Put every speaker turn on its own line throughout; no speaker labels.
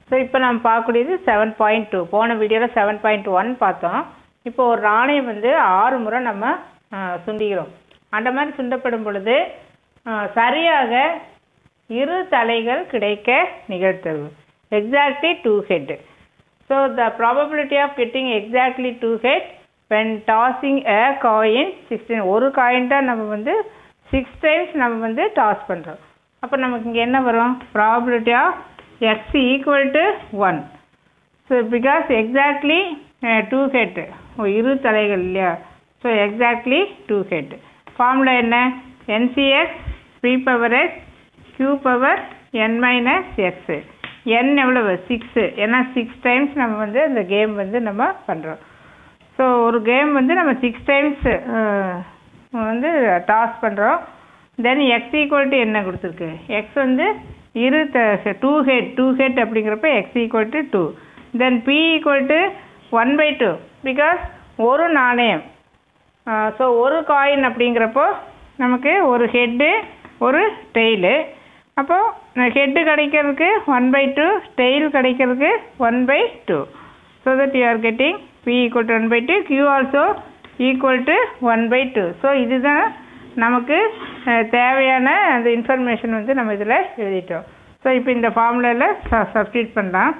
so இப்போ நம்ம பார்க்கக்கூடியது செவன் பாயிண்ட் டூ போன வீடியோவில் செவன் பாயிண்ட் ஒன் பார்த்தோம் இப்போ ஒரு நாணயம் வந்து ஆறு முறை நம்ம ஆ, சுண்டிக்கிறோம் அந்த மாதிரி சுண்டப்படும் பொழுது ஆ, சரியாக இரு தலைகள் கிடைக்க நிகழ்த்தவு exactly two head so the probability of getting exactly two head when tossing a coin sixteen ஒரு காயின் தான் நம்ம வந்து சிக்ஸ் டைம்ஸ் நம்ம வந்து டாஸ் பண்ணுறோம் அப்போ நமக்கு இங்கே என்ன வரும் probability of x equal to one so because exactly two head இரு தலைகள் இல்லையா so exactly two head formula என்ன n C x p power x q power n minus x n எவ்வளவு சிக்ஸு ஏன்னா சிக்ஸ் டைம்ஸ் நம்ம வந்து அந்த கேம் வந்து நம்ம பண்ணுறோம் ஸோ ஒரு கேம் வந்து நம்ம சிக்ஸ் டைம்ஸ் வந்து டாஸ் பண்ணுறோம் தென் எக்ஸ் ஈக்குவல் டு என்ன கொடுத்துருக்கு எக்ஸ் வந்து இரு டூ ஹெட் டூ ஹெட் அப்படிங்கிறப்ப x equal to two then p equal to one by two because ஒரு நாணயம் ஸோ ஒரு காயின் அப்படிங்கிறப்போ நமக்கு ஒரு ஹெட்டு ஒரு டெய்லு அப்போது ஹெட்டு கிடைக்கிறதுக்கு ஒன் பை டூ டெய்ல் கிடைக்கிறதுக்கு one by two so that you are getting p equal to one by two q also equal to one by two so இதுதான் நமக்கு அஹ், தேவையான அந்த இன்ஃபர்மேஷன் வந்து நம்ம இதில் எழுதிட்டோம் ஸோ இப்போ இந்த ஃபார்முலாவில் சப்ஸ்டியூட் பண்ணலாம்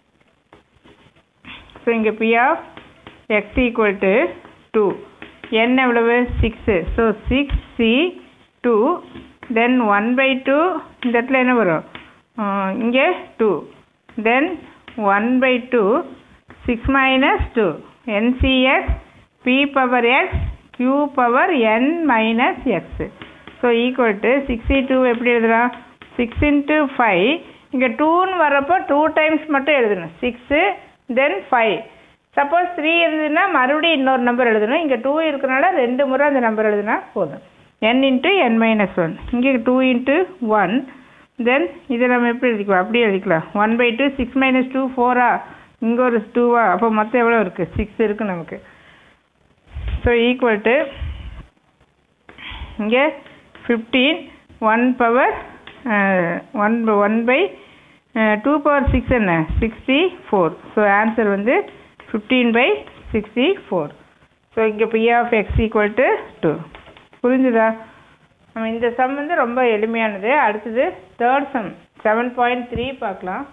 ஸோ இங்கே p of x equal to two n எவ்வளவு six so six C two then one by two இந்த இடத்துல என்ன வரும் இங்கே two then one by two six minus two n C x p power x q power n minus x so equal to sixty two எப்படி எழுதலாம் six into five இங்கே டூன்னு வர்றப்போ டூ டைம்ஸ் மட்டும் எழுதணும் six then five suppose three இருந்ததுன்னா மறுபடியும் இன்னொரு நம்பர் எழுதணும் இங்கே டூ இருக்கனால ரெண்டு முறை அந்த நம்பர் எழுதுனா போதும் n into n minus one இங்கே டூ இன்ட்டு ஒன் தென் இதை நம்ம எப்படி எழுதிக்கலாம் அப்படியே எழுதிக்கலாம் one by two six minus two ஃபோரா இங்கே ஒரு டூவா அப்போ மொத்தம் எவ்வளோ இருக்குது சிக்ஸ் இருக்குது நமக்கு ஸோ ஈக்குவல் டு இங்கே fifteen one power one one by two power six என்ன சிக்ஸ்டி ஃபோர் ஸோ ஆன்சர் வந்து fifteen by sixty four so இங்கே p of x equal to two புரிஞ்சுதா நம்ம இந்த சம் வந்து ரொம்ப எளிமையானது அடுத்தது third sum seven point three பார்க்கலாம்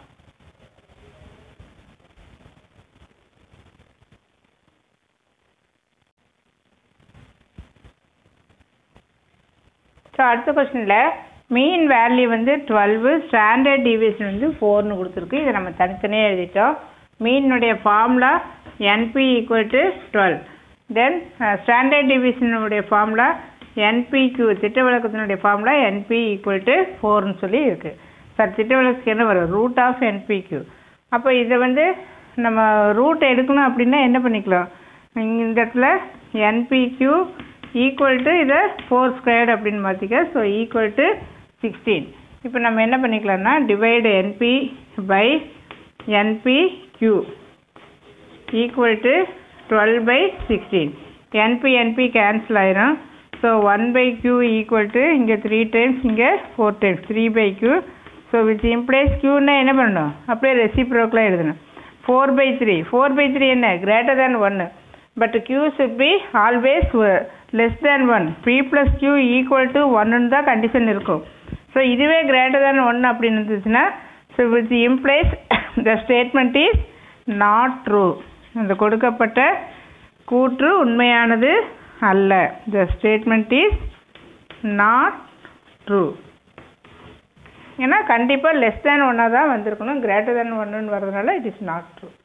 ஸோ அடுத்த கொஸ்டினில் மீன் வேல்யூ வந்து டுவெல்வு ஸ்டாண்டர்ட் டிவியேஷன் வந்து ஃபோர்னு கொடுத்துருக்கு இதை நம்ம தனித்தனியாக எழுதிட்டோம் மீனுடைய formula n p equal to twelve then standard டிவிஷனுடைய ஃபார்முலா என்பிக்யூ திட்ட விளக்கத்தினுடைய ஃபார்முலா என்பி ஈக்குவல் டு ஃபோர்னு சொல்லி இருக்குது சார் திட்ட விளக்கத்துக்கு என்ன வரும் ரூட் ஆஃப் என்பிக்யூ அப்போ இதை வந்து நம்ம ரூட் எடுக்கணும் அப்படின்னா என்ன பண்ணிக்கலாம் இங்க இந்த இடத்துல என்பிக்யூ ஈக்குவல் டு இதை ஃபோர் ஸ்கொயர்டு அப்படின்னு மாற்றிக்க ஸோ ஈக்குவல் டு சிக்ஸ்டீன் இப்போ நம்ம என்ன பண்ணிக்கலாம்னா divide n p by n p q equal to twelve by sixteen n p n p cancel ஆயிரும் so one by q equal to இங்கே த்ரீ டைம்ஸ் இங்கே four times three by q so with implies கியூன்னா என்ன பண்ணணும் அப்படியே ரெசிப்ரோக்கெலாம் எழுதணும் four by three four by three என்ன கிரேட்டர் தேன் ஒன்று but q should be always less than one p plus q equal to ஒன்னு தான் கண்டிஷன் இருக்கும் ஸோ இதுவே கிரேட்டர் தேன் ஒன் அப்படின்னு இருந்துச்சுன்னா so with implies the statement is not true அந்த கொடுக்கப்பட்ட கூற்று உண்மையானது அல்ல the statement is not true ஏன்னா கண்டிப்பாக லெஸ் தேன் ஒன்னாக தான் வந்திருக்கணும் கிரேட்டர் தேன் ஒன்றுன்னு வர்றதுனால இட் இஸ் நாட் ட்ரூ